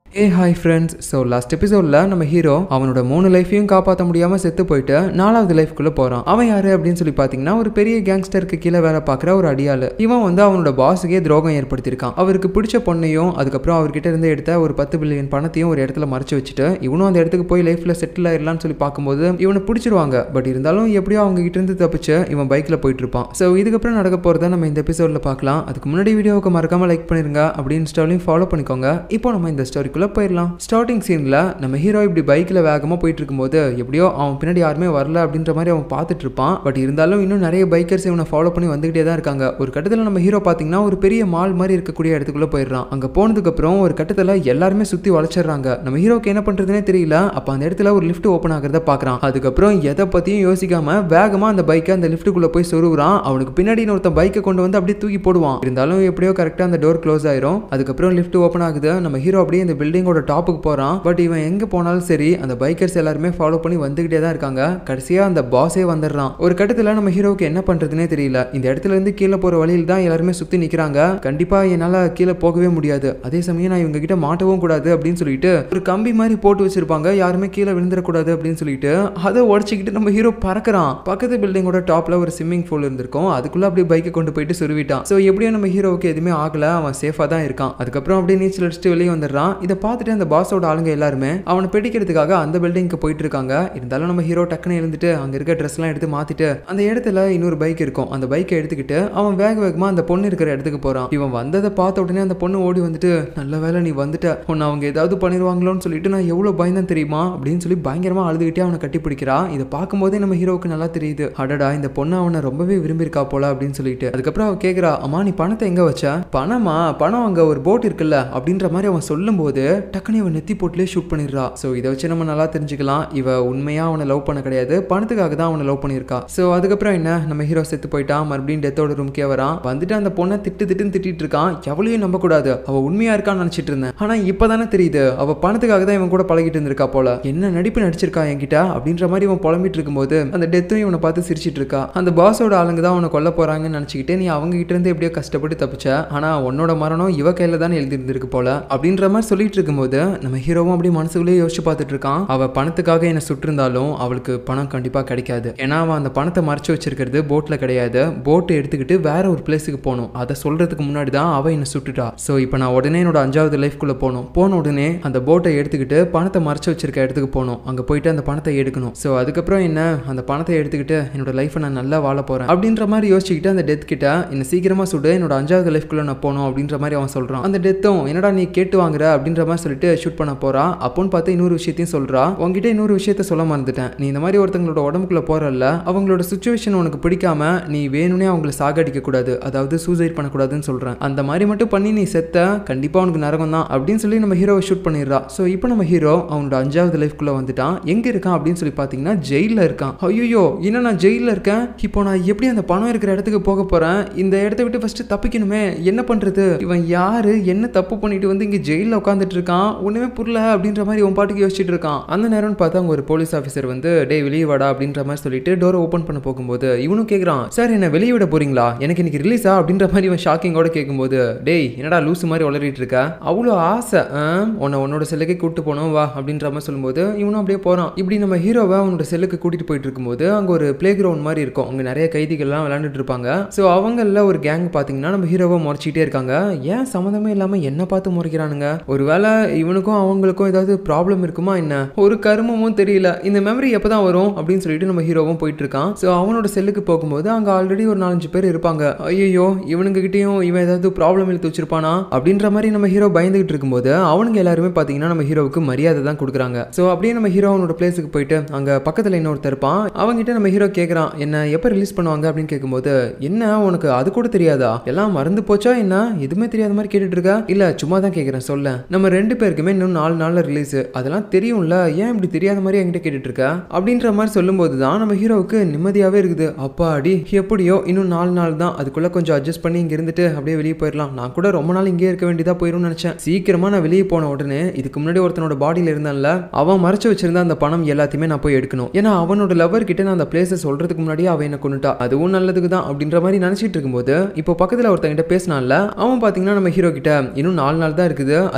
ஏ hi friends so last எபிசோடில் நம்ம hero அவனோட மூணு லைஃபையும் காப்பாற்ற முடியாமல் செத்து போயிட்டு நாலாவது லைஃப்குள்ளே போகிறான் அவன் யாரு அப்படின்னு சொல்லி பார்த்தீங்கன்னா ஒரு பெரிய கேங்ஸ்டருக்கு கீழே வேலை பார்க்குற ஒரு அடியாள் இவன் வந்து அவனோட பாஸுக்கே துரோகம் ஏற்படுத்தியிருக்கான் அவருக்கு பிடிச்ச பொண்ணையும் அதுக்கப்புறம் அவர்கிட்ட இருந்து எடுத்த ஒரு பத்து பில்லியன் பணத்தையும் ஒரு இடத்துல மறைச்சு வச்சுட்டு இவனும் அந்த இடத்துக்கு போய் லைஃப்பில் செட்டில் ஆயிடலாம்னு சொல்லி பார்க்கும்போது இவனை பிடிச்சிருவாங்க பட் இருந்தாலும் எப்படியோ அவங்க கிட்ட இருந்து தப்பிச்சு இவன் பைக்கில் போயிட்டு இருப்பான் ஸோ இதுக்கப்புறம் நடக்க போகிறத நம்ம இந்த எபிசோடில் பார்க்கலாம் அதுக்கு முன்னாடி வீடியோவுக்கு மறக்காம லைக் பண்ணிருங்க அப்படி இன்ஸ்டாலையும் ஃபாலோ பண்ணிக்கோங்க இப்போ நம்ம இந்த ஸ்டோரிக்குள்ளே போயிடலாம் ஸ்டார்டிங் சீனில் நம்ம ஹீரோ இப்படி பைக்கில் வேகமாக போயிட்டு இருக்கும்போது எப்படியோ அவன் பின்னாடி யாருமே வரல அப்படின்ற மாதிரி அவன் பார்த்துட்டு இருப்பான் பட் இருந்தாலும் இன்னும் நிறைய பைக்கர்ஸ் இவனை ஃபாலோ பண்ணி வந்துகிட்டே தான் இருக்காங்க ஒரு கட்டத்தில் நம்ம ஹீரோ பார்த்தீங்கன்னா ஒரு பெரிய மால் மாதிரி இருக்கக்கூடிய இடத்துக்குள்ளே போயிடுறான் அங்கே போனதுக்கப்புறம் ஒரு கட்டத்தில் எல்லாருமே சுற்றி வளைச்சிடுறாங்க நம்ம ஹீரோக்கு என்ன பண்ணுறதுனே தெரியல அப்போ அந்த இடத்துல ஒரு லிஃப்ட் ஓப்பன் ஆகிறத பார்க்குறான் அதுக்கப்புறம் எதை பற்றியும் யோசிக்காம வேகமாக அந்த பைக்கை அந்த லிஃப்ட்டுக்குள்ளே போய் சொருகுறான் அவனுக்கு பின்னாடி ஒருத்தன் பைக்கை கொண்டு வந்து அப்படியே தூக்கி போடுவான் இருந்தாலும் எப்படியோ கரெக்டாக அந்த டோர் க்ளோஸ் ஆயிரும் அதுக்கப்புறம் லிஃப்ட் ஓப்பன் ஆகுது நம்ம ஹீரோ அப்படியே இந்த பில்டிங்கோட டாப்புக்கு போகிறான் பட் இவன் எங்கே போனாலும் சரி அந்த பைக்கர்ஸ் எல்லாருமே ஃபாலோ பண்ணி வந்துகிட்டே தான் இருக்காங்க கடைசியாக அந்த பாஸே வந்துடுறான் ஒரு கட்டத்தில் நம்ம ஹீரோவுக்கு என்ன பண்ணுறதுனே தெரியல இந்த இடத்துல இருந்து கீழே போகிற வழியில் தான் எல்லாருமே சுற்றி நிற்கிறாங்க கண்டிப்பாக என்னால் கீழே போகவே முடியாது அதே சமயம் நான் இவங்க கிட்ட மாட்டவும் கூடாது அப்படின்னு சொல்லிட்டு ஒரு கம்பி மாதிரி போட்டு வச்சிருப்பாங்க யாருமே கீழே விழுந்துடக்கூடாது அப்படின்னு சொல்லிட்டு அதை உடச்சிக்கிட்டு நம்ம ஹீரோ பறக்கிறான் பக்கத்து பில்டிங்கோட டாப்ல ஒரு ஸ்விம்மிங் பூல் இருந்திருக்கும் அதுக்குள்ள அப்படியே பைக்கை கொண்டு போயிட்டு சுருவிட்டான் ஸோ எப்படியும் நம்ம ஹீரோவுக்கு எதுவுமே ஆகல அவன் சேஃபாக தான் இருக்கான் அதுக்கப்புறம் அப்படியே நீச்சல் அடிச்சுட்டு வெளியே வந்துடுறான் இதை பார்த்துட்டு அந்த பாஸோட ஆளுங்க எல்லாருமே அவனை பிடிக்கிறதுக்காக அந்த பில்டிங்க்கு போயிட்டு இருக்காங்க இருந்தாலும் நம்ம ஹீரோ டக்குன்னு இருந்துட்டு அங்க இருக்க ட்ரெஸ் எல்லாம் எடுத்து மாத்திட்டு அந்த இடத்துல இன்னொரு பைக் இருக்கும் அந்த பைக்கை எடுத்துக்கிட்டு அவன் வேக வேகமா அந்த பொண்ணு இருக்கிற இடத்துக்கு போறான் இவன் வந்ததை பார்த்த உடனே அந்த பொண்ணு ஓடி வந்துட்டு நல்ல வேலை நீ வந்துட்ட உன்னை அவங்க ஏதாவது பண்ணிடுவாங்களோன்னு சொல்லிட்டு நான் எவ்வளவு பயந்தேன் தெரியுமா அப்படின்னு சொல்லி பயங்கரமா அழுதுகிட்டே அவனை கட்டி பிடிக்கிறா இதை பார்க்கும்போதே நம்ம ஹீரோவுக்கு நல்லா தெரியுது அடடா இந்த பொண்ணு அவனை ரொம்பவே விரும்பியிருக்கா போல அப்படின்னு சொல்லிட்டு அதுக்கப்புறம் அவ கேக்குறா அம்மா நீ பணத்தை எங்க வச்ச பணமா பணம் அங்க ஒரு போட் இருக்குல்ல அப்படின்ற மாதிரி அவன் சொல்லும்போது டக்குனு இவன் நெத்தி போட்டுலேயே ஷூட் பண்ணிடுறா ஸோ இதை வச்சு நம்ம நல்லா தெரிஞ்சுக்கலாம் இவ உண்மையா அவனை லவ் பண்ண கிடையாது பணத்துக்காக தான் அவனை லவ் பண்ணியிருக்கா ஸோ அதுக்கப்புறம் என்ன நம்ம ஹீரோ செத்து போயிட்டான் மறுபடியும் டெத்தோட ரூம்க்கே வரான் வந்துட்டு அந்த பொண்ணை திட்டு திட்டுன்னு திட்டிட்டு இருக்கான் எவ்வளையும் நம்ப கூடாது அவ உண்மையா இருக்கான்னு நினைச்சிட்டு இருந்தேன் ஆனா இப்பதானே தெரியுது அவ பணத்துக்காக தான் இவன் கூட பழகிட்டு இருந்திருக்கா போல என்ன நடிப்பு நடிச்சிருக்கா என்கிட்ட அப்படின்ற மாதிரி இவன் புலம்பிட்டு இருக்கும்போது அந்த டெத்தும் இவனை பார்த்து சிரிச்சிட்டு இருக்கா அந்த பாஸோட ஆளுங்க தான் அவனை கொல்ல போறாங்கன்னு நினைச்சுக்கிட்டு நீ அவங்க கிட்ட இருந்து எப்படியோ கஷ்டப்பட்டு தப்பிச்ச ஆனா உன்னோட மரணம் இவ கையில தானே எழுதி இருந்திருக்கு போல அப்படின்ற மாதிரி சொல்லிட்டு இருக்கும்போது நம்ம ஹீரோவும் அப்படியே மனசுக்குள்ளேயே யோசிச்சு பார்த்துட்டு இருக்கான் அவ பணத்துக்காக என்ன சுட்டிருந்தாலும் அவளுக்கு பணம் கண்டிப்பா கிடைக்காது ஏன்னா அவன் அந்த பணத்தை மறைச்சு வச்சிருக்கிறது போட்ல கிடையாது போட்டு எடுத்துக்கிட்டு வேற ஒரு பிளேஸுக்கு போகணும் அதை சொல்றதுக்கு முன்னாடி தான் அவ என்ன சுட்டுட்டா ஸோ இப்போ நான் உடனே என்னோட அஞ்சாவது லைஃப்குள்ள போகணும் போன உடனே அந்த போட்டை எடுத்துக்கிட்டு பணத்தை மறைச்சு வச்சிருக்க இடத்துக்கு போகணும் அங்க போயிட்டு அந்த பணத்தை எடுக்கணும் ஸோ அதுக்கப்புறம் என்ன அந்த பணத்தை எடுத்துக்கிட்டு என்னோட லைஃப்பை நான் நல்லா வாழ போறேன் அப்படின்ற மாதிரி யோசிச்சுக்கிட்டு அந்த டெத் கிட்ட என்ன சீக்கிரமா சுடு என்னோட அஞ்சாவது லைஃப்குள்ள நான் போகணும் அப்படின்ற மாதிரி அவன் சொல்றான் அந்த டெத்தும் என்னடா நீ கேட்டு வாங்குற அப்படின்ற மாதிரி சொல்லிட்டு ஷூட் பண்ண போறா அப்போன்னு பார்த்து இன்னொரு விஷயத்தையும் சொல்றா உங்ககிட்ட இன்னொரு விஷயத்த சொல்ல மறந்துட்டேன் நீ இந்த மாதிரி ஒருத்தங்களோட உடம்புக்குள்ள போறல்ல அவங்களோட சுச்சுவேஷன் உனக்கு பிடிக்காம நீ வேணும்னே அவங்கள சாகடிக்க கூடாது அதாவது சூசைட் பண்ணக்கூடாதுன்னு சொல்றேன் அந்த மாதிரி மட்டும் பண்ணி நீ செத்த கண்டிப்பா உனக்கு நரகம் தான் அப்படின்னு சொல்லி நம்ம ஹீரோவை ஷூட் பண்ணிடுறா ஸோ இப்போ நம்ம ஹீரோ அவனோட அஞ்சாவது லைஃப்குள்ள வந்துட்டான் எங்க இருக்கான் அப்படின்னு சொல்லி பார்த்தீங்கன்னா ஜெயிலில் இருக்கான் ஐயோ என்ன நான் ஜெயிலில் இருக்கேன் இப்போ நான் எப்படி அந்த பணம் இருக்கிற இடத்துக்கு போக போறேன் இந்த இடத்த விட்டு ஃபர்ஸ்ட் தப்பிக்கணுமே என்ன பண்றது இவன் யாரு என்ன தப்பு பண்ணிட்டு வந்து இங்க ஜெயிலில் உட்காந்துட்டு இருக்கான் ஒண்ணுமே புரியல அப்படின்ற மாதிரி உன் பாட்டுக்கு யோசிச்சுட்டு இருக்கான் அந்த நேரம்னு பார்த்தா அங்க ஒரு போலீஸ் ஆஃபீஸர் வந்து டே வெளியே வாடா அப்படின்ற மாதிரி சொல்லிட்டு டோரை ஓப்பன் பண்ண போகும்போது இவனும் கேட்குறான் சார் என்ன வெளியே விட போறீங்களா எனக்கு இன்னைக்கு ரிலீஸா அப்படின்ற மாதிரி இவன் ஷாக்கிங்கோட கேட்கும்போது டேய் என்னடா லூசு மாதிரி வளரிட்டு இருக்க அவ்வளோ ஆசை ஆ? உன்னை உன்னோட செல்லுக்கே கூட்டு போனோம் வா அப்படின்ற மாதிரி சொல்லும்போது இவனும் அப்படியே போறான் இப்படி நம்ம ஹீரோவை அவனோட செல்லுக்கு கூட்டிட்டு போயிட்டு இருக்கும்போது அங்க ஒரு பிளே கிரவுண்ட் மாதிரி இருக்கும் அங்க நிறைய கைதிகள்லாம் விளையாண்டுட்டு இருப்பாங்க ஸோ அவங்கள ஒரு கேங் பார்த்தீங்கன்னா நம்ம ஹீரோவை முறைச்சிக்கிட்டே இருக்காங்க ஏன் சம்மந்தமே இல்லாம என்ன பார்த்து முறைக்கிறானுங்க ஒருவேளை இவனுக்கும் அவங்களுக்கும் ஏதாவது ப்ராப்ளம் இருக்குமா என்ன ஒரு கருமமும் தெரியல இந்த மெமரி எப்பதான் வரும் அப்படின்னு சொல்லிட்டு நம்ம ஹீரோவும் போயிட்டு இருக்கான் ஸோ அவனோட செல்லுக்கு போகும்போது அங்க ஆல்ரெடி ஒரு நாலஞ்சு பேர் இருப்பாங்க ஐயோ இவனுங்க கிட்டயும் இவன் ஏதாவது ப்ராப்ளம் இழுத்து வச்சிருப்பானா அப்படின்ற மாதிரி நம்ம ஹீரோ பயந்துகிட்டு இருக்கும்போது அவனுங்க எல்லாருமே பார்த்தீங்கன்னா நம்ம ஹீரோவுக்கு மரியாதை தான் கொடுக்குறாங்க ஸோ அப்படியே நம்ம ஹீரோ அவனோட பிளேஸுக்கு போயிட்டு அங்க பக்கத்துல இன்னொருத்தர் இருப்பான் அவங்ககிட்ட நம்ம ஹீரோ கேட்குறான் என்ன எப்போ ரிலீஸ் பண்ணுவாங்க அப்படின்னு கேட்கும்போது என்ன உனக்கு அது கூட தெரியாதா எல்லாம் மறந்து போச்சா என்ன எதுவுமே தெரியாத மாதிரி கேட்டுட்டு இருக்கா இல்ல சும்மா தான் கேட்குறேன் சொல்ல நம்ம ரெண்டு பேருக்குமே இன்னும் நாலு நாள்ல ரிலீஸ் அதெல்லாம் தெரியும்ல ஏன் இப்படி தெரியாத மாதிரி என்கிட்ட கேட்டுட்டு இருக்க அப்படின்ற மாதிரி சொல்லும்போது தான் நம்ம ஹீரோவுக்கு நிம்மதியாவே இருக்குது அப்பாடி எப்படியோ இன்னும் நாலு நாள் தான் அதுக்குள்ள கொஞ்சம் அட்ஜஸ்ட் பண்ணி இங்க இருந்துட்டு அப்படியே வெளியே போயிடலாம் நான் கூட ரொம்ப நாள் இங்கே இருக்க வேண்டியதா போயிரும்னு நினைச்சேன் சீக்கிரமா நான் வெளியே போன உடனே இதுக்கு முன்னாடி ஒருத்தனோட பாடியில இருந்தான்ல அவன் மறைச்சு வச்சிருந்த அந்த பணம் எல்லாத்தையுமே நான் போய் எடுக்கணும் ஏன்னா அவனோட லவர் கிட்ட நான் அந்த பிளேஸை சொல்றதுக்கு முன்னாடியே அவன் என்ன கொண்டுட்டா அதுவும் நல்லதுக்கு தான் அப்படின்ற மாதிரி நினைச்சிட்டு இருக்கும்போது இப்போ பக்கத்துல ஒருத்தங்கிட்ட பேசினான்ல அவன் பாத்தீங்கன்னா நம்ம ஹீரோ கிட்ட இன்னும் நாலு நாள் தான் இருக்குது அது வரைக்கும்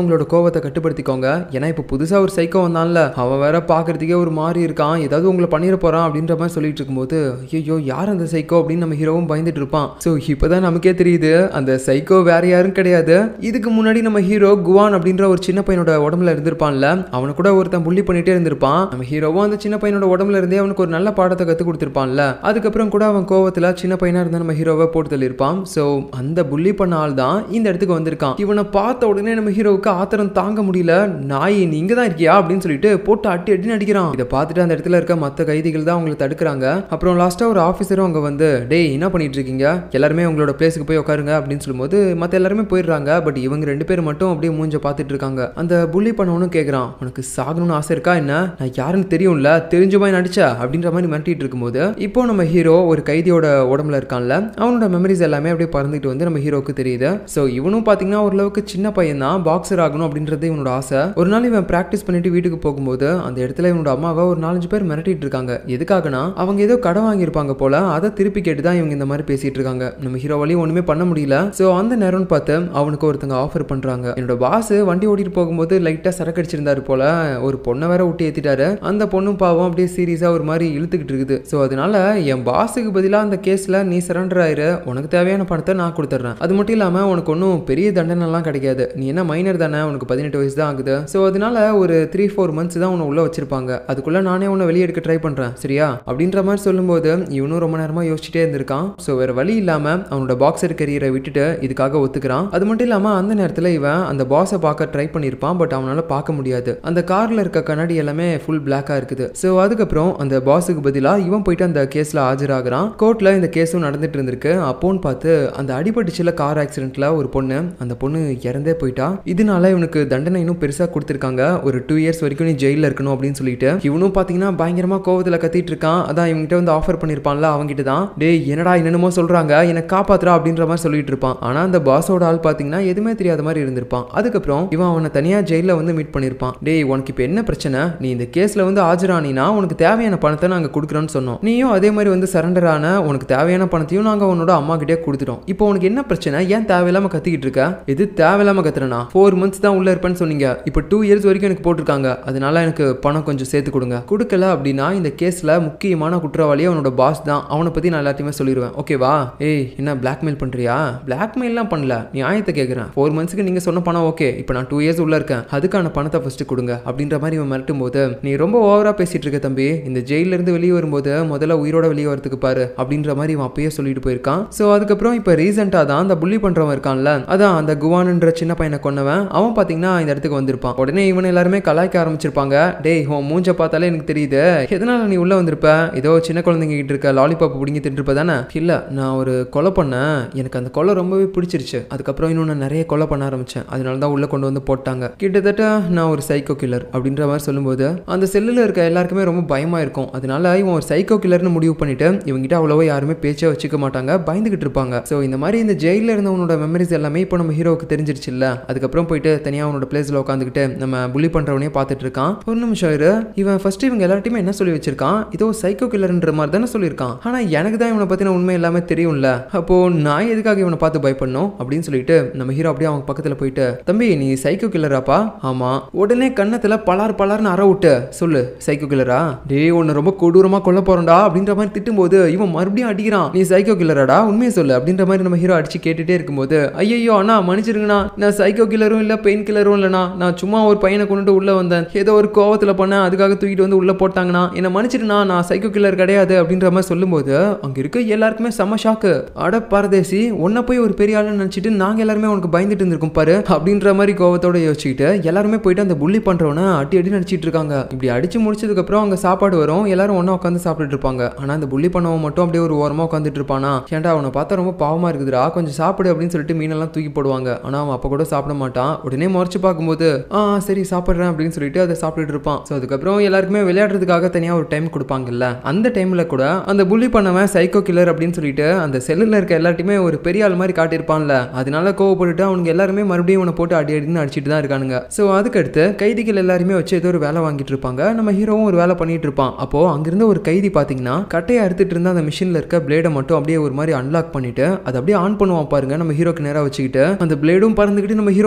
உங்களோட கோவத்தை கட்டுப்படுத்திக்கோங்க ஏன்னா இப்போ புதுசா ஒரு சைக்கோ வந்தான்ல அவன் வேற பாக்குறதுக்கே ஒரு மாதிரி இருக்கான் ஏதாவது உங்களை பண்ணிட போறான் அப்படின்ற மாதிரி சொல்லிட்டு இருக்கும்போது ஐயோ யார் அந்த சைக்கோ அப்படின்னு நம்ம ஹீரோவும் பயந்துட்டு இருப்பான் ஸோ இப்போதான் நமக்கே தெரியுது அந்த சைக்கோ வேற யாரும் கிடையாது இதுக்கு முன்னாடி நம்ம ஹீரோ குவான் அப்படின்ற ஒரு சின்ன பையனோட உடம்புல இருந்திருப்பான்ல அவனை கூட ஒருத்தன் புள்ளி பண்ணிட்டே இருந்திருப்பான் நம்ம ஹீரோவும் அந்த சின்ன பையனோட உடம்புல இருந்தே அவனுக்கு ஒரு நல்ல பாடத்தை கற்றுக் கொடுத்துருப்பான்ல அதுக்கப்புறம் கூட அவன் கோவத்தில் சின்ன பையனா இருந்தா நம்ம ஹீரோவை போட்டு தள்ளியிருப்பான் ஸோ அந்த புள்ளி பண்ண ஆள் தான் இந்த இடத்துக்கு வந்திருக்கான் இவனை பார்த்த உடனே நம்ம ஹீரோவுக்கு ஆத்திரம் தாங்க முடியல நாய் நீ இங்க தான் இருக்கியா அப்படின்னு சொல்லிட்டு போட்டு அட்டி அட்டின்னு அடிக்கிறான் இதை பார்த்துட்டு அந்த இடத்துல இருக்க மற்ற கைதிகள் தான் அவங்களை தடுக்கிறாங்க அப்புறம் லாஸ்ட்டாக ஒரு ஆஃபீஸரும் அங்கே வந்து டேய் என்ன பண்ணிட்டு இருக்கீங்க எல்லாருமே உங்களோட பிளேஸுக்கு போய் உட்காருங்க அப்படின்னு சொல்லும்போது மற்ற எல்லாருமே போயிடுறாங்க பட் இவங்க ரெண்டு பேர் மட்டும் அப்படியே மூஞ்ச பார்த்துட்டு இருக்காங்க அந்த புள்ளி பண்ணவனும் கேட்குறான் உனக்கு சாகணும்னு ஆசை இருக்கா என்ன நான் யாருன்னு தெரியும்ல தெரிஞ்ச மாதிரி நடிச்சா அப்படின்ற மாதிரி மிரட்டிட்டு இருக்கும்போது இப்போ நம்ம ஹீரோ ஒரு கைதியோட உடம்புல இருக்கான்ல அவனோட மெமரிஸ் எல்லாமே அப்படியே பறந்துட்டு வந்து நம்ம ஹீரோக்கு தெரியுது ஸோ இவனும் பார்த்தீங்கன்னா ஓரளவுக்கு சின்ன பையன் தான் பாக்ஸர் ஆகணும் அப்படின்றது இவனோட ஆசை ஒரு நாள் இவன் ப்ராக்டிஸ் பண்ணிட்டு வீட்டுக்கு போகும்போது அந்த இடத்துல இவனோட அம்மாவை ஒரு நாலஞ்சு பேர் மிரட்டிட்டு இருக்காங்க எதுக்காகனா அவங்க ஏதோ கடன் வாங்கியிருப்பாங்க போல அதை திருப்பி கேட்டு தான் இவங்க இந்த மாதிரி பேசிட்டு இருக்காங்க நம்ம ஹீரோ வழியும் ஒண்ணுமே பண்ண முடியல ஸோ அந்த நேரம்னு பார்த்து அவனுக்கு ஒருத்தங்க ஆஃபர் பண்றாங்க என்னோட பாஸ் வண்டி ஓட்டிட்டு போகும்போது லைட்டா சரக்கு அடிச்சிருந்தாரு போல ஒரு பொண்ணை வேற விட்டு ஏத்திட்டாரு அந்த பொண்ணும் பாவம் அப்படியே சீரியஸா ஒரு மாதிரி இழுத்துக்கிட்டு இருக்குது ஸோ அதனால என் பாஸுக்கு பதிலாக அந்த கேஸ்ல நீ சரண்டர் ஆயிரு உனக்கு தேவையான பணத்தை நான் கொடுத்துட்றேன் அது மட்டும் இல்லாம உனக்கு ஒன்றும் பெரிய தண்டனைலாம் கிடைக்காது நீ என்ன மைனர் தானே உனக்கு பதினெட்டு வயசு தான் ஆகுது ஸோ அதனால ஒரு த்ரீ ஃபோர் மந்த்ஸ் தான் உன்னை உள்ள வச்சிருப்பாங்க அதுக்குள்ள நானே உன்னை வெளியே எடுக்க ட்ரை பண்றேன் சரியா அப்படின்ற மாதிரி சொல்லும்போது இவனும் ரொம்ப நேரமா யோசிச்சுட்டே இருந்திருக்கான் ஸோ வேற வழி இல்லாம அவனோட பாக்ஸர் கரியரை விட்டுட்டு இதுக்காக ஒத்துக்கிறான் அது மட்டும் இல்லாம அந்த நேரத்தில் இவன் அந்த பாஸை பார்க்க ட்ரை பண்ணியிருப்பான் பட் அவனால பார்க்க முடியாது அந்த கார்ல இருக்க கண்ணாடி எல்லாமே ஃபுல் பிளாக்கா இருக்குது ஸோ அதுக்கப்புறம் அந்த பாஸுக்கு பதிலாக இவன் போயிட்டு அந்த கேஸ்ல ஆஜராகிறான் கோர்ட்ல இந்த கேஸும் நடந்துட்டு இருந்திருக்கு அப்போன்னு பார்த்து அந்த அடிபட்டுச்சுல கார் ஆக்சிடென்ட்ல ஒரு பொண்ணு அந்த பொண்ணு இறந்தே போயிட்டா இதனால இவனுக்கு தண்டனை இன்னும் பெருசா கொடுத்துருக்காங்க ஒரு டூ இயர்ஸ் வரைக்கும் நீ ஜெயில இருக்கணும் அப்படின்னு சொல்லிட்டு இவனும் பாத்தீங்கன்னா பயங்கரமா கோவத்துல கத்திட்டு இருக்கான் அதான் இவங்கிட்ட வந்து ஆஃபர் பண்ணிருப்பான்ல அவங்கிட்ட தான் டேய் என்னடா என்னென்னமோ சொல்றாங்க என்னை காப்பாத்துறா அப்படின்ற மாதிரி சொல்லிட்டு இருப்பான் ஆனா அந்த பாஸோட ஆள் பாத்தீங்கன்னா எதுவுமே தெரியாத மாதிரி இருந்திருப்பான் அதுக்கப்புறம் இவன் அவனை தனியா ஜெயில வந்து மீட் பண்ணிருப்பான் டேய் உனக்கு இப்போ என்ன பிரச்சனை நீ இந்த கேஸ்ல வந்து ஆஜரானினா உனக்கு தேவையான பணத்தை நாங்க கொடுக்குறோம்னு சொன்னோம் நீயும் அதே மாதிரி வந்து சரண்டர் ஆன உனக்கு தேவையான பணத்தையும் நாங்க உன்னோட அம்மா கிட்டே கொடுத்துட்டோம் இப்போ உனக்கு என்ன பிரச்சனை ஏன் தேவையில்லாம கத்திக்கிட்டு இருக்க இது தேவையில்லாம கத்துறனா ஃபோர் மந்த்ஸ் தான் உள்ள இருப்பேன்னு சொன்னீங்க இப்போ டூ இயர்ஸ் வரைக்கும் எனக்கு போட்டிருக்காங்க அதனால எனக்கு பணம் கொஞ்சம் சேர்த்து கொடுங்க கொடுக்கல அப்படின்னா இந்த கேஸ்ல முக்கியமான குற்றவாளி அவனோட பாஸ் தான் அவனை பத்தி நான் எல்லாத்தையுமே சொல்லிடுவேன் ஓகேவா ஏய் என்ன பிளாக்மெயில் பண்றியா பிளாக்மெயிலாம் பண்ணல நியாயத்தை கேட்குறேன் ஃபோர் மந்த்ஸ்க்கு நீங்க சொன்ன பணம் ஓகே இப்போ நான் டூ இயர்ஸ் உள்ள இருக்கேன் அதுக்கான பணத்தை ஃபர்ஸ்ட் கொடுங்க அப்படின்ற மாதிரி இவன் மிரட்டும் போது நீ ரொம்ப ஓவரா பேசிட்டு இருக்க தம்பி இந்த ஜெயில இருந்து வெளியே வரும்போது முதல்ல உயிரோட வெளியே வரதுக்கு பாரு அப்படின்ற மாதிரி இவன் அப்பயே சொல்லிட்டு போயிருக்கான் ஸோ அதுக்கப்புறம் இப்போ ரீசெண்டாக தான் அந்த புள்ளி பண்றவன் இருக்கான்ல அதான் அந்த குவானுன்ற சின்ன பையனை கொன்னவன் அவன் பார்த்தீங்கன்னா இந்த இடத்துக்கு வந்திருப்பான் உடனே இவனை எல்லாருமே கலாய்க்க ஆரம்பிச்சிருப்பாங்க டேய் உன் மூஞ்ச பார்த்தாலே எனக்கு தெரியுது எதனால நீ உள்ள வந்திருப்ப ஏதோ சின்ன குழந்தைங்க கிட்ட இருக்க லாலிபாப் பிடிங்கி தின்றுப்ப தானே இல்ல நான் ஒரு கொலை பண்ணேன் எனக்கு அந்த கொலை ரொம்பவே பிடிச்சிருச்சு அதுக்கப்புறம் இன்னும் நான் நிறைய கொலை பண்ண ஆரம்பிச்சேன் அதனால தான் உள்ள கொண்டு வந்து போட்டாங்க கிட்டத்தட்ட நான் ஒரு சைக்கோ கில்லர் அப்படின்ற மாதிரி சொல்லும்போது அந்த செல்லில் இருக்க எல்லாருக்குமே ரொம்ப பயமா இருக்கும் அதனால இவன் ஒரு சைக்கோ கில்லர்னு முடிவு பண்ணிட்டு இவங்கிட்ட அவ்வளவா யாருமே பேச்சே வச்சுக்க மாட்டாங்க பயந்துகிட்டு இருப்பாங்க ஸோ இந்த மாதிரி இந்த ஜெயிலில் இருந்தவனோட மெமரிஸ் எல்லாமே இப்போ நம்ம ஹீரோவுக்கு தெரிஞ்சிருச்சு இல்ல அதுக்கப்புறம் போயிட்டு தனியாக அவனோட பிளேஸில் உட்காந்துக்கிட்டு நம்ம புள்ளி பண்றவனே பார்த்துட்டு இருக்கான் ஒரு நிமிஷம் இரு இவன் ஃபர்ஸ்ட் இவங்க எல்லார்ட்டையுமே என்ன சொல்லி வச்சிருக்கான் இதோ சைக்கோ கில்லர்ன்ற மாதிரி தானே சொல்லியிருக்கான் ஆனா எனக்கு தான் இவனை பத்தின உண்மை எல்லாமே தெரியும்ல அப்போ நான் எதுக்காக இவனை பார்த்து பயப்படணும் அப்படின்னு சொல்லிட்டு நம்ம ஹீரோ அப்படியே அவங்க பக்கத்துல போயிட்டு தம்பி நீ சைக்கோ கில்லராப்பா ஆமா உடனே கன்னத்துல பலார் பலார்னு அற விட்டு சொல்லு சைக்கோ கில்லரா டேய் உன்னை ரொம்ப கொடூரமா கொல்ல போறோம்டா அப்படின்ற மாதிரி திட்டும்போது இவன் மறுபடியும் அடிக்கிறான் நீ சைக்கோ கில்லராடா உண்மையை சொல்லு அப்படின்ற மாதிரி நம்ம ஹீரோ அடிச்சு கேட்டுட்டே இருக்கும்போது ஐயோ அண்ணா மன்னிச்சிருங்கண்ணா நான் சைக்கோ கில்லரும் இல்ல பெயின் கில்லரும் இல்லைண்ணா நான் சும்மா ஒரு பையனை கொண்டுட்டு உள்ள வந்தேன் ஏதோ ஒரு கோவத்துல பண்ணேன் அதுக்காக தூக்கிட்டு வந்து உள்ள போட்டாங்கண்ணா என்ன மன்னிச்சிருண்ணா நான் சைக்கோ கில்லர் கிடையாது அப்படின்ற மாதிரி சொல்லும்போது அங்க இருக்க எல்லாருக்குமே செம ஷாக்கு அட பரதேசி உன்னை போய் ஒரு பெரிய ஆளுன்னு நினைச்சிட்டு நாங்க எல்லாருமே உனக்கு பயந்துட்டு இருந்திருக்கோம் பாரு அப்படின்ற மாதிரி கோவத்தோட யோசிச்சுக்கிட்டு எல்லாருமே போயிட்டு அந்த புள்ளி பண்றவன அடி அடி நடிச்சிட்டு இருக்காங்க இப்படி அடிச்சு முடிச்சதுக்கு அப்புறம் அங்க சாப்பாடு வரும் எல்லாரும் ஒண்ணா உட்காந்து சாப்பிட்டுட்டு இருப்பாங்க ஆனா அந்த புள்ளி பண்ணவன் மட்டும் அப்படியே ஒரு ஓரமா உட்காந்துட்டு இருப்பானா ஏன்டா அவனை பார்த்தா ரொம்ப பாவமா இருக்குதுடா கொஞ்சம் சாப்பிடு அப்படின்னு சொல்லிட்டு மீனெல்லாம் தூக்கி போடுவாங்க ஆனா அவன் அப்ப கூட சாப்பிட மாட்டான் உடனே முறைச்சு பார்க்கும்போது ஆ சரி சாப்பிட்றேன் அப்படின்னு சொல்லிட்டு அதை சாப்பிட்டுட்டு இருப்பான் ஸோ அதுக்கப்புறம் எல்லாருக்குமே விளையாடுறதுக்காக தனியா ஒரு டைம் கொடுப்பாங்கல்ல அந்த டைம்ல கூட அந்த புள்ளி பண்ணவன் சைக்கோ கில்லர் அப்படின்னு சொல்லிட்டு அந்த செல்லுல இருக்க எல்லாத்தையுமே ஒரு பெரிய ஆள் மாதிரி காட்டியிருப்பான்ல அதனால கோவப்பட்டுட்டு அவனுங்க எல்லாருமே மறுபடியும் இவனை போட்டு அடி அடின்னு அடிச்சிட்டு தான் இருக்கானுங்க ஸோ அதுக்கடுத்து கைதிகள் எல்லாருமே வச்சு ஏதோ ஒரு வேலை வாங்கிட்டு இருப்பாங்க நம்ம ஹீரோவும் ஒரு வேலை பண்ணிட்டு இருப்பான் அப்போ அங்கிருந்த ஒரு கைதி பாத்தீங்கன்னா கட்டையை அறுத்துட்டு இருந்த அந்த மிஷின்ல இருக்க பிளேடை மட்டும் அப்படியே ஒரு மாதிரி அன்லாக் பண்ணிட்டு அதை அப்படியே ஆன் பண்ணுவான் பாருங்க நம்ம ஹீரோக்கு நேரா வச்சுக்கிட்டு அந்த பிளேடும் பறந்துக்கிட்டு நம்ம ஹீரோக்கு நேரா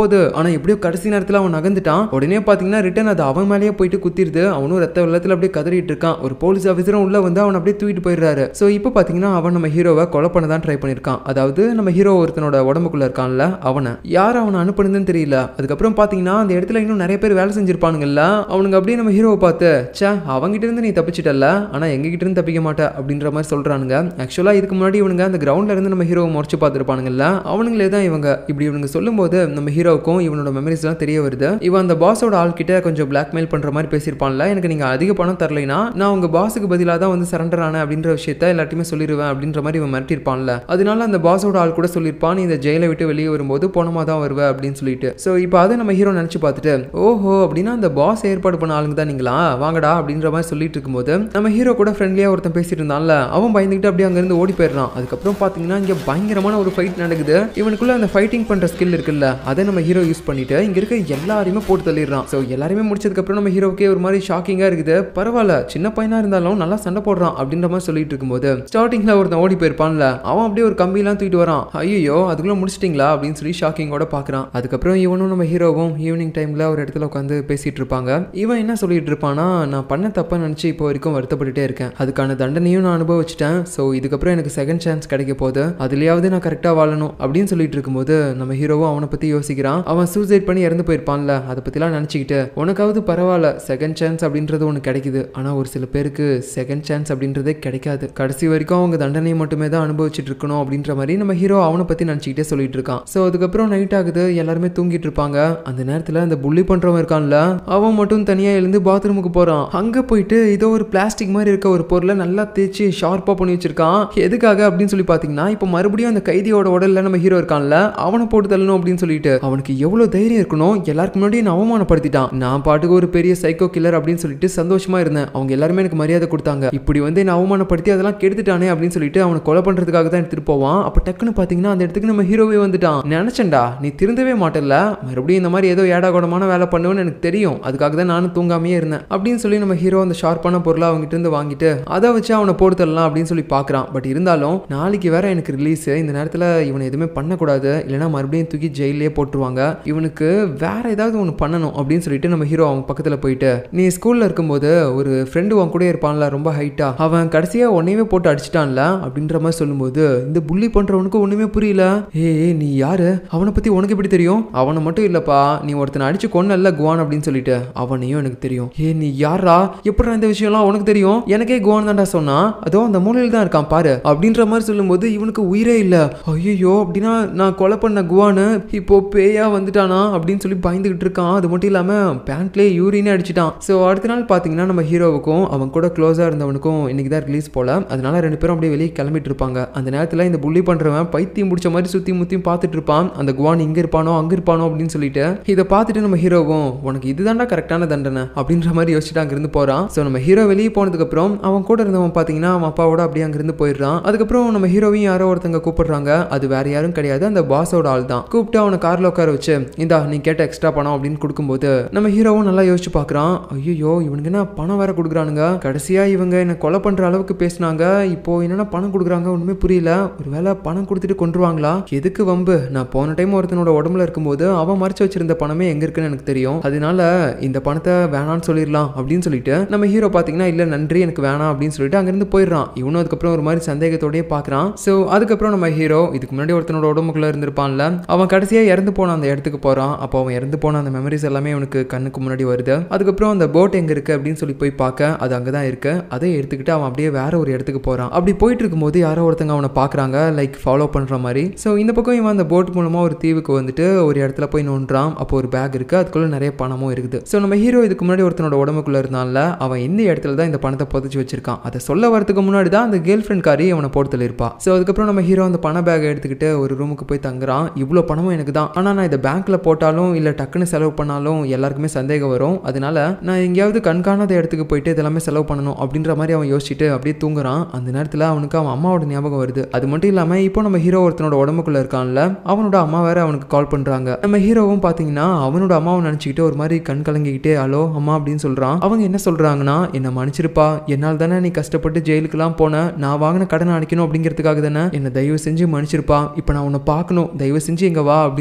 போகுது ஆனா எப்படியோ கடைசி நேரத்துல அவன் நகர்ந்துட்டான் உடனே பாத்தீங்கன்னா ரிட்டன் அது அவன் மேலேயே போயிட்டு குத்திருது அவனும் ரத்த வெள்ளத்துல அப்படியே கதறிட்டு இருக்கான் ஒரு போலீஸ் ஆஃபீஸரும் உள்ள வந்து அவன் அப்படியே தூக்கிட்டு போயிடுறாரு சோ இப்போ பாத்தீங்கன்னா அவன் நம்ம ஹீரோவை கொலை பண்ண தான் ட்ரை பண்ணிருக்கான் அதாவது நம்ம ஹீரோ ஒருத்தனோட உடம்புக்குள்ள இருக்கான்ல அவனை யார் அவனை அனுப்புனதுன்னு தெரியல அதுக்கப்புறம் பாத்தீங்கன்னா அந்த இடத்துல இன்னும் நிறைய பேர் வேலை செஞ்சிருப்பானுங்கல்ல அவனுங்க அப்படியே நம்ம ஹீரோவை பார்த்து ச்சே அவங்கிட்ட இருந்து நீ தப்பிச்சிட்டல்ல ஆனா எங்க கிட்ட இருந்து தப்பிக்க மாட்ட அப்படின்ற மாதிரி சொல்றானுங்க ஆக்சுவலா இதுக்கு முன்னாடி இவனுங்க அந்த கிரவுண்ட்ல இருந்து நம்ம ஹீரோவை முறைச்சு பார்த்துருப்பானுங்கல்ல அவனுங்களே தான் இவங்க இப்படி இவனுங்க சொல்லும்போது நம்ம ஹீரோவுக்கும் இவனோட மெமரிஸ் எல்லாம் தெரிய வருது இவன் அந்த பாஸோட ஆள் கிட்ட கொஞ்சம் பிளாக்மெயில் பண்ற மாதிரி பேசியிருப்பான்ல எனக்கு நீங்க அதிக பணம் தரலைனா நான் உங்க பாஸுக்கு பதிலாக தான் வந்து சரண்டர் ஆனேன் அப்படின்ற விஷயத்த எல்லாத்தையுமே சொல்லிடுவேன் அப்படின்ற மாதிரி இவன் மிரட்டிருப்பான்ல அதனால அந்த பாஸோட ஆள் கூட சொல்லியிருப்பான் நீ இந்த ஜெயிலை விட்டு வெளியே வரும்போது போனமா தான் வருவ அப்படின்னு சொல்லிட்டு ஸோ இப்போ அதை நம்ம ஹீரோ நினச்சி பார்த்துட்டு ஓஹோ அப்படின்னா அந்த பாஸ் ஏற்பாடு பண்ண ஆளுங்க தான் நீங்களா வாங்கடா அப்படின்ற மாதிரி சொல்லிட்டு இருக்கும்போது நம்ம ஹீரோ கூட ஃப்ரெண்ட்லியாக ஒருத்தன் பேசிட்டு இருந்தான்ல அவன் பயந்துக்கிட்டு அப்படியே அங்கேருந்து ஓடி போயிடுறான் அதுக்கப்புறம் பார்த்தீங்கன்னா இங்கே பயங்கரமான ஒரு ஃபைட் நடக்குது இவனுக்குள்ள அந்த ஃபைட்டிங் பண்ணுற ஸ்கில் இருக்குல்ல அதை நம்ம ஹீரோ யூஸ் பண்ணிட்டு இங்கே இருக்க எல்லாரையுமே போட்டு தள்ளிடுறான் ஸோ எல்லாருமே முடிச்சதுக்கப்புறம் நம்ம ஹீரோக்கே ஒரு மாதிரி ஷாக்கிங்காக இருக்குது பரவாயில்ல சின்ன பையனாக இருந்தாலும் நல்லா சண்டை போடுறான் அப்படின்ற மாதிரி சொல்லிட்டு இருக்கும்போது ஸ்டார்டிங்கில் ஒருத்தன் ஓடி போயிருப்பான்ல அவன் அப்படியே ஒரு கம்பியெல்லாம் தூக்கிட்டு வரான் ஐயோ அதுக்குள்ள முடிச்சிட்டிங்களா அப்படின்னு சொல்லி ஷாக்கிங்கோட பார்க்குறான் அதுக்கப்புறம் இவனும் நம்ம ஹீரோவும் ஈவினிங் டைமில் ஒரு இடத்துல உட்காந்து பேசிட்டு இருப்பாங்க இவன் என்ன சொல்லிட்டு இருப்பானா நான் பண்ண தப்பை நினச்சி இப்போ வரைக்கும் வருத்தப்பட்டுட்டே இருக்கேன் அதுக்கான தண்டனையும் நான் அனுபவிச்சிட்டேன் ஸோ இதுக்கப்புறம் எனக்கு செகண்ட் சான்ஸ் கிடைக்க போகுது அதுலயாவது நான் கரெக்டாக வாழணும் அப்படின்னு சொல்லிட்டு இருக்கும்போது நம்ம ஹீரோவும் அவனை பற்றி யோசிக்கிறான் அவன் சூசைட் பண்ணி இறந்து போயிருப்பான்ல அதை பற்றிலாம் நினச்சிக்கிட்டு உனக்காவது பரவாயில்ல செகண்ட் சான்ஸ் அப்படின்றது ஒன்று கிடைக்குது ஆனால் ஒரு சில பேருக்கு செகண்ட் சான்ஸ் அப்படின்றதே கிடைக்காது கடைசி வரைக்கும் அவங்க தண்டனை மட்டுமே தான் அனுபவிச்சுட்டு இருக்கணும் அப்படின்ற மாதிரி நம்ம ஹீரோ அவனை பற்றி நினச்சிக்கிட்டே சொல்லிட்டு இருக்கான் ஸோ அதுக்கப்புறம் நைட் ஆகுது எல்லாருமே தூங்கிட்டு இருப்பாங்க அந்த நேரத்தில் அந்த புள்ளி பண்ணுறவன் இருக்கான்ல அவன் மட்டும் தனியாக எழுந்து பாத்ரூமுக்கு போகிறான் அங்கே போயிட்டு ஏதோ ஒரு பிளாஸ்டிக் மாதிரி இருக்க ஒரு பொருளை நல்லா தேய்ச்சி ஷார்ப்பாக பண்ணி வச்சிருக்கான் எதுக்காக அப்படின்னு சொல்லி பார்த்தீங்கன்னா இப்போ மறுபடியும் அந்த கைதியோட உடல்ல நம்ம ஹீரோ இருக்கான்ல அவனை போட்டு தள்ளணும் அப்படின்னு சொல்லிட்டு அவனுக்கு எவ்வளோ தைரியம் இருக்கணும் எல்லாருக்கு முன்னாடி நான் அவமானப்படுத்திட்டான் நான் பாட்டுக்கு ஒரு பெரிய சைக்கோ கில்லர் அப்படின்னு சொல்லிட்டு சந்தோஷமா இருந்தேன் அவங்க எல்லாருமே எனக்கு மரியாதை கொடுத்தாங்க இப்படி வந்து என்ன அவமானப்படுத்தி அதெல்லாம் கெடுத்துட்டானே அப்படின்னு சொல்லிட்டு அவனை கொலை பண்றதுக்காக தான் எடுத்துட்டு போவான் அப்போ டக்குன்னு பார்த்தீங்கன்னா அந்த இடத்துக்கு நம்ம ஹீரோவே வந்துட்டான் நினைச்சேன்டா நீ திருந்தவே மாட்டல மறுபடியும் இந்த மாதிரி ஏதோ ஏடாகோடமான வேலை பண்ணுவேன்னு எனக்கு தெரியும் அதுக்காக தான் நானும் தூங்காமையே இருந்தேன் அப்படின்னு சொல்லி நம்ம ஹீரோ அந்த ஷார்ப்பான பொருளை அவங்ககிட்ட இருந்து வாங்கிட்டு அதை வச்சு அவனை போட்டு தள்ளலாம் அப்படின்னு சொல்லி பார்க்குறான் பட் இருந்தாலும் நாளைக்கு வேற எனக்கு ரிலீஸ் இந்த நேரத்தில் இவனை எதுவுமே பண்ணக்கூடாது இல்லைன்னா மறுபடியும் தூக்கி ஜெயிலே போட்டுருவாங்க இவனுக்கு வேற ஏதாவது ஒன்று பண்ணணும் அப்படின்னு சொல்லிட்டு நம்ம ஹீரோ அவன் பக்கத்தில் போயிட்டு நீ ஸ்கூலில் இருக்கும்போது ஒரு ஃப்ரெண்டு அவன் கூட இருப்பான்ல ரொம்ப ஹைட்டா அவன் கடைசியாக உன்னையவே போட்டு அடிச்சிட்டான்ல அப்படின்ற மாதிரி சொல்லும்போது இந்த புள்ளி பண்ணுறவனுக்கு ஒன்றுமே புரியல ஏய் நீ யாரு அவனை பற்றி உனக்கு எப்படி தெரியும் அவனை மட்டும் இல்லைப்பா நீ ஒருத்தனை அடிச்சு கொன்னல்ல குவான் அப்படின்னு சொல்லிட்டு அவனையும் எனக்கு தெரியும் ஏ நீ யாரா எப்படிடா இந்த விஷயம்லாம் உனக்கு தெரியும் எனக்கே குவான் தான்டா சொன்னா அதோ அந்த மூலையில் தான் இருக்கான் பாரு அப்படின்ற மாதிரி சொல்லும்போது இவனுக்கு உயிரே இல்ல ஐயோ அப்படின்னா நான் கொலை பண்ண குவானு இப்போ பேயா வந்துட்டானா அப்படின்னு சொல்லி பயந்துகிட்டு இருக்கான் அது மட்டும் இல்லாம பேண்ட்லேயே யூரினே அடிச்சிட்டான் ஸோ அடுத்த நாள் பார்த்தீங்கன்னா நம்ம ஹீரோவுக்கும் அவன் கூட க்ளோஸாக இருந்தவனுக்கும் இன்னைக்கு தான் ரிலீஸ் போல அதனால ரெண்டு பேரும் அப்படியே வெளியே கிளம்பிட்டு இருப்பாங்க அந்த நேரத்தில் இந்த புள்ளி பண்றவன் பைத்தியம் பிடிச்ச மாதிரி சுத்தி முத்தியும் பார்த்துட்டு இருப்பான் அந்த குவான் இங்க இருப்பானோ அங்க இருப்பானோ அப்படின்னு சொல்லிட்டு இதை பார்த்துட்டு நம்ம ஹீரோவும் உனக்கு இதுதான்டா கரெக்டான தண்டனை அப்படின்ற மாதிரி யோசிச்சுட்டு அங்கிருந்து போறான் ஸோ நம்ம ஹீரோ வெளியே போனதுக்கு அப்புறம் அவன் கூட இருந்தவன் பார்த்தீங்கன்னா அவன் அப்பாவோட அப்படியே அங்கிருந்து போயிடுறான் அதுக்கப்புறம் நம்ம ஹீரோவையும் யாரோ ஒருத்தங்க கூப்பிடுறாங்க அது வேற யாரும் கிடையாது அந்த பாஸோட ஆள் தான் கூப்பிட்டு அவனை கார்ல உட்கார வச்சு இந்தா நீ கேட்ட எக்ஸ்ட்ரா பணம் அப்படின்னு கொடுக்கும்போது நம்ம ஹீரோவும் நல்லா யோசிச்சு பார்க்கறான் ஐயோ இவனுக்கு என்ன பணம் வேற கொடுக்குறானுங்க கடைசியா இவங்க என்ன கொலை பண்ற அளவுக்கு பேசினாங்க இப்போ என்னன்னா பணம் கொடுக்குறாங்க ஒண்ணுமே புரியல ஒருவேளை பணம் கொடுத்துட்டு கொண்டுருவாங்களா எதுக்கு வம்பு நான் போன டைம் ஒருத்தனோட உடம்புல இருக்கும்போது அவன் மறைச்சு வச்சிருந்த பணமே எங்க இருக்குன்னு எனக்கு தெரியும் அதனால இந்த பணத்தை வேணாம்னு சொல்லிடலாம் அப்படின்னு சொல்லிட்டு நம்ம ஹீரோ பாத்தீங்கன்னா இல்ல நன்றி எனக்கு வேணாம் அப்படின்னு சொல்லிட்டு அங்கிருந்து போயிடுறான் இவனும் அதுக்கப்புறம் ஒரு மாதிரி சந்தேகத்தோடயே பார்க்கறான் ஸோ அதுக்கப்புறம் நம்ம ஹீரோ இதுக்கு முன்னாடி ஒருத்தனோட உடம்புக்குள்ள இருந்திருப்பான்ல அவன் கடைசியா இறந்து போன அந்த இடத்துக்கு போறான் அப்போ அவன் இறந்து போன அந்த மெமரிஸ் எல்லாமே அவனுக்கு கண்ணுக்கு முன்னாடி வருது அதுக்கப்புறம் அந்த போட் எங்க இருக்கு அப்படின்னு சொல்லி போய் பார்க்க அது அங்கதான் இருக்கு அதை எடுத்துக்கிட்டு அவன் அப்படியே வேற ஒரு இடத்துக்கு போறான் அப்படி போயிட்டு இருக்கும்போது யாரோ ஒருத்தங்க அவனை பார்க்கறாங்க லைக் ஃபாலோ பண்ற மாதிரி ஸோ இந்த பக்கம் இவன் அந்த போட் மூலமா ஒரு தீவுக்கு வந்துட்டு ஒரு இடத்துல போய் நோண்டுறான் அப்போ ஒரு பேக் இருக்கு அதுக்குள்ள நிறைய பணமும் இருக்குது ஸோ நம்ம ஹீரோ இதுக்கு முன்னாடி ஒருத்தனோட உடம்புக்குள்ள இருந்தான்ல அவன் எந்த இடத்துல தான் இந்த பணத்தை புதைச்சு வச்சிருக்கான் அதை சொல்ல வரதுக்கு முன்னாடி தான் அந்த கேர்ள் ஃப்ரெண்ட் காரி அவனை போட்டு தள்ளியிருப்பா ஸோ அதுக்கப்புறம் நம்ம ஹீரோ அந்த பண பேக்கை எடுத்துக்கிட்டு ஒரு ரூமுக்கு போய் தங்குறான் இவ்வளோ பணமும் எனக்கு தான் ஆனால் நான் இதை பேங்க்ல போட்டாலும் இல்லை டக்குன்னு செலவு பண்ணாலும் எல்லாருக்குமே சந்தேகம் வரும் அதனால நான் எங்கேயாவது கண்காணாத இடத்துக்கு போயிட்டு இதெல்லாமே செலவு பண்ணணும் அப்படின்ற மாதிரி அவன் யோசிச்சுட்டு அப்படியே தூங்குறான் அந்த நேரத்தில் அவனுக்கு அவன் அம்மாவோட ஞாபகம் வருது அது மட்டும் இல்லாமல் இப்போ நம்ம ஹீரோ ஒருத்தனோட உடம்புக்குள்ள இருக்கான்ல அவனோட அம்மா வேற அவனுக்கு கால் பண்றாங்க நம்ம ஹீரோவும் பாத்தீங்கன்னா அவனோட அம்மாவை நினைச்சுக்கிட்டு ஒரு மாதிரி கண் கலங்கிக்கிட்டே ஹலோ அம்மா அப்படின்னு சொல்றான் அவங்க என்ன சொல்றாங்கன்னா என்ன மன்னிச்சிருப்பா என்னால் தானே நீ கஷ்டப்பட்டு ஜெயிலுக்குலாம் போன நான் வாங்கின கடனை அடைக்கணும் அப்படிங்கிறதுக்காக தானே என்ன தயவு செஞ்சு மன்னிச்சிருப்பா இப்போ நான் உன்னை பார்க்கணும் தயவு செஞ்சு எங்க வா அப்படின்ற மாதிரி சொல்லி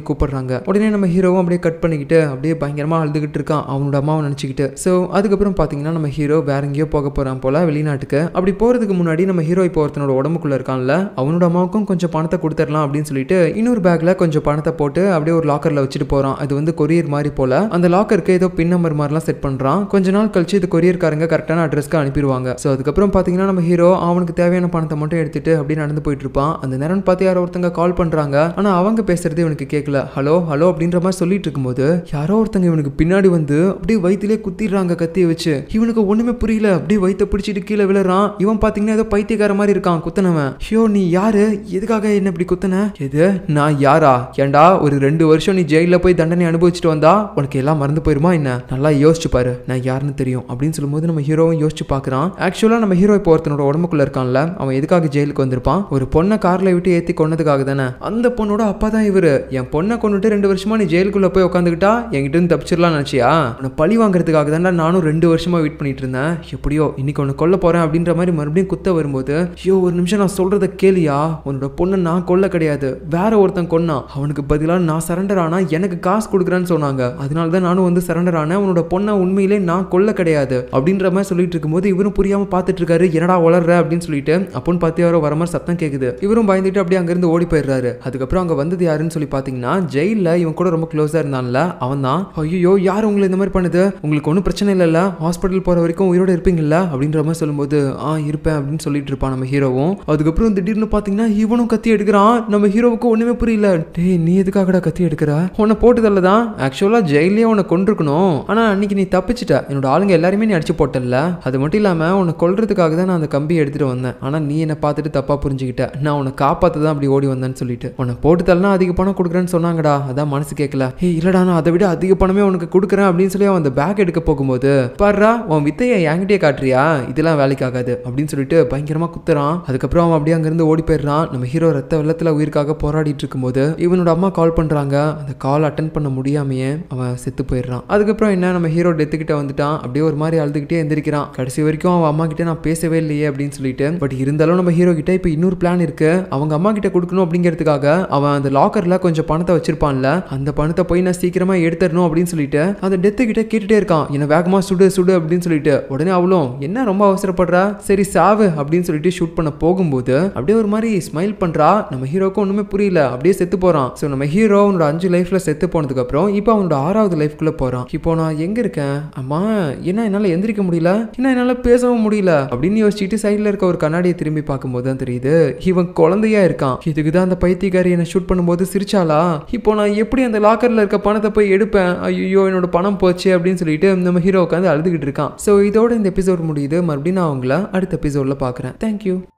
சொல்லி கூப்பிடுறாங்க உடனே நம்ம ஹீரோவும் அப்படியே கட் பண்ணிக்கிட்டு அப்படியே பயங்கரமா அழுதுகிட்டு இருக்கான் அவனோட அம்மாவை நினச்சிக்கிட்டு ஸோ அதுக்கப்புறம் பார்த்தீங்கன்னா நம்ம ஹீரோ வேற எங்கேயோ போக போறான் போல வெளிநாட்டுக்கு அப்படி போறதுக்கு முன்னாடி நம்ம ஹீரோ இப்போ ஒருத்தனோட உடம்புக்குள்ள இருக்கான்ல அவனோட அம்மாவுக்கும் கொஞ்சம் பணத்தை கொடுத்துடலாம் அப்படின்னு சொல்லிட்டு இன்னொரு பேக்ல கொஞ்சம் பணத்தை போட்டு அப்படியே ஒரு லாக்கர்ல வச்சுட்டு போறான் அது வந்து கொரியர் மாதிரி போல அந்த லாக்கருக்கு ஏதோ பின் நம்பர் மாதிரிலாம் செட் பண்றான் கொஞ்ச நாள் கழிச்சு இது கொரியர்காரங்க கரெக்டான அட்ரஸ்க்கு அனுப்பிடுவாங்க ஸோ அதுக்கப்புறம் பார்த்தீங்கன்னா நம்ம ஹீரோ அவனுக்கு தேவையான பணத்தை மட்டும் எடுத்துட்டு அப்படியே நடந்து போயிட்டு இருப்பான் அந்த நேரம் பார்த்து யாரோ ஒருத்தங்க கால் பண்றாங்க ஆனா அவங்க பேசுறது இவனுக்கு கேட்கல ஹலோ ஹலோ அப்படின்ற மாதிரி சொல்லிட்டு இருக்கும்போது யாரோ ஒருத்தங்க இவனுக்கு பின்னாடி வந்து அப்படியே வயிற்றுலேயே குத்திடுறாங்க கத்தியை வச்சு இவனுக்கு ஒண்ணுமே புரியல அப்படியே வயித்தை பிடிச்சிட்டு கீழே விழுறான் இவன் பார்த்தீங்கன்னா ஏதோ பைத்தியக்கார மாதிரி இருக்கான் குத்தனவன் ஐயோ நீ யாரு எதுக்காக என்ன இப்படி குத்தன எது நான் யாரா ஏன்டா ஒரு ரெண்டு வருஷம் நீ ஜெயில போய் தண்டனை அனுபவிச்சுட்டு வந்தா உனக்கு எல்லாம் மறந்து போயிருமா என்ன நல்லா யோசிச்சு பாரு நான் யாருன்னு தெரியும் அப்படின்னு சொல்லும்போது நம்ம ஹீரோவும் யோசிச்சு பார்க்கறான் ஆக்சுவலா நம்ம ஹீரோ இப்போ ஒருத்தனோட உடம்புக்குள்ள இருக்கான்ல அவன் எதுக்காக ஜெயிலுக்கு வந்திருப்பான் ஒரு பொண்ணை கார்ல விட்டு ஏத்தி கொன்னதுக்காக தானே அந்த பொண்ணோட அப்பா தான் இவரு என் பொண்ணை கொண்டுட்டு ரெண்டு வருஷமா நீ ஜெயிலுக்குள்ள போய் உட்காந்துக்கிட்டா என்கிட்ட இருந்து தப்பிச்சிடலாம் நினைச்சியா உன்னை பழி வாங்குறதுக்காக தான்டா நானும் ரெண்டு வருஷமா வெயிட் பண்ணிட்டு இருந்தேன் எப்படியோ இன்னைக்கு உன்னை கொல்ல போறேன் அப்படின்ற மாதிரி மறுபடியும் குத்த வரும்போது ஐயோ ஒரு நிமிஷம் நான் சொல்றத கேளியா உன்னோட பொண்ணை நான் கொல்ல கிடையாது வேற ஒருத்தன் கொன்னான் அவனுக்கு பதிலாக நான் சரண்டர் ஆனா எனக்கு காசு கொடுக்குறேன்னு சொன்னாங்க அதனால தான் நானும் வந்து சரண்டர் ஆனேன் உன்னோட பொண்ணை உண்மையிலே நான் கொல்ல கிடையாது அப்படின்ற மாதிரி சொல்லிட்டு இருக்கும்போது இவரும் புரியாம பார்த்துட்டு இருக்காரு என்னடா வளர்ற அப்படின்னு சொல்லிட்டு அப்போன்னு பார்த்து யாரோ வர மாதிரி சத்தம் கேக்குது இவரும் பயந்துட்டு அப்படியே அங்கிருந்து ஓடி போயிடுறாரு அதுக்கப்புறம் அங்க வந்தது யாருன்னு சொல்லி பாத்தீங்கன்னா ஜெயில இவன் கூட ரொம்ப க்ளோஸா இருந்தான்ல அவன் தான் ஐயோ யார் உங்களை இந்த மாதிரி பண்ணுது உங்களுக்கு ஒன்றும் பிரச்சனை இல்லைல்ல ஹாஸ்பிட்டல் போற வரைக்கும் உயிரோட இருப்பீங்கல்ல அப்படின்ற மாதிரி சொல்லும்போது ஆ இருப்பேன் அப்படின்னு சொல்லிட்டு இருப்பான் நம்ம ஹீரோவும் அதுக்கப்புறம் திடீர்னு பாத்தீங்கன்னா இவனும் கத்தி எடுக்கிறான் நம்ம ஹீரோவுக்கு ஒண்ணுமே புரியல டேய் நீ எதுக்காகடா கத்தி எடுக்கிற உன்னை போட்டதில்ல தான் ஆக்சுவலா ஜெயிலே உன்னை கொண்டிருக்கணும் ஆனா அன்னைக்கு நீ தப்பிச்சிட்ட என்னோட ஆளுங்க எல்லாருமே நீ அடிச்சு போட்டல அது மட்டும் இல்லாம உன்னை கொல்றதுக்காக தான் நான் அந்த கம்பியை எடுத்துட்டு வந்தேன் ஆனா நீ என்னை பார்த்துட்டு தப்பா புரிஞ்சுக்கிட்ட நான் உன்னை காப்பாத்த தான் அப்படி ஓடி வந்தேன்னு சொல்லிட்டு உன்னை போட்டு தரலாம் அதிக பணம் கொடுக்குறேன்னு சொன்னாங்கடா அதான் மனசு கேட்கல ஏய் இல்லடா நான் அதை விட அதிக பணமே உனக்கு கொடுக்குறேன் அப்படின்னு சொல்லி அவன் அந்த பேக் எடுக்க போகும்போது பாருடா உன் வித்தையை என்கிட்டயே காட்டுறியா இதெல்லாம் வேலைக்கு ஆகாது அப்படின்னு சொல்லிட்டு பயங்கரமா குத்துறான் அதுக்கப்புறம் அவன் அப்படியே அங்கிருந்து ஓடி போயிடுறான் நம்ம ஹீரோ ரத்த வெள்ளத்துல உயிருக்காக போராடிட்டு இருக்கும்போது இவனோட அம்மா கால் பண்றாங்க அந்த கால் அட்டன் பண்ண முடியாமையே அவன் செத்து போயிடுறான் அதுக்கப்புறம் என்ன நம்ம ஹீரோ டெத்து கிட்ட வந்துட்டான் அப்படியே ஒரு மாதிரி அழுதுகிட்டே எந்திரிக்கிறான் கடைசி வரைக்கும் அவன் அம்மா கிட்ட நான் பேசவே இல்லையே அப்படின்னு சொல்லிட்டு பட் இருந்தாலும் நம்ம ஹீரோ கிட்ட இப்போ இன்னொரு பிளான் இருக்கு அவங்க அம்மா கிட்ட கொடுக்கணும் அப்படிங்கிறதுக்காக அவன் அந்த லாக்கர்ல கொஞ்சம் பணத்தை வச்சிருப்பான்ல அந்த பணத்தை போய் நான் சீக்கிரமா எடுத்துடணும் அப்படின்னு சொல்லிட்டு அந்த டெத்து கிட்ட கேட்டுட்டே இருக்கான் என்ன வேகமா சுடு சுடு அப்படின்னு சொல்லிட்டு உடனே அவளும் என்ன ரொம்ப அவசரப்படுறா சரி சாவு அப்படின்னு சொல்லிட்டு ஷூட் பண்ண போகும்போது அப்படியே ஒரு மாதிரி ஸ்மைல் பண்றா நம்ம ஹீரோக்கும் ஒண்ணுமே புரியல அப்படியே செத்து போறான் ஸோ நம்ம ஹீரோ அவனோட அஞ்சு லைஃப்ல செத்து போனதுக்கு அப்புறம் இப்போ அவனோட ஆறாவது லைஃப்குள்ள போறான் இப்போ நான் எங்க இருக்கேன் அம்மா என்ன என்னால எந்திரிக்க முடியல என்ன என்னால பேசவும் முடியல அப்படின்னு யோசிச்சுட்டு சைடுல இருக்க ஒரு கண்ணாடியை திரும்பி பார்க்கும்போது தான் தெரியுது இவன் குழந்தையா இருக்கான் இதுக்கு தான் அந்த பைத்தியக்காரி என்னை ஷூட் பண்ணும்போது சிரிச்சாளா இப்போ நான் எப்படி அந்த லாக்கர்ல இருக்க பணத்தை போய் எடுப்பேன் ஐயோ என்னோட பணம் போச்சு அப்படின்னு சொல்லிட்டு நம்ம ஹீரோ உட்காந்து அழுதுகிட்டு இருக்கான் ஸோ இதோட இந்த எபிசோட் முடியுது மறுபடியும் நான் அவங்கள அடுத்த எபிசோட்ல பார்க்குறேன் தேங்க்யூ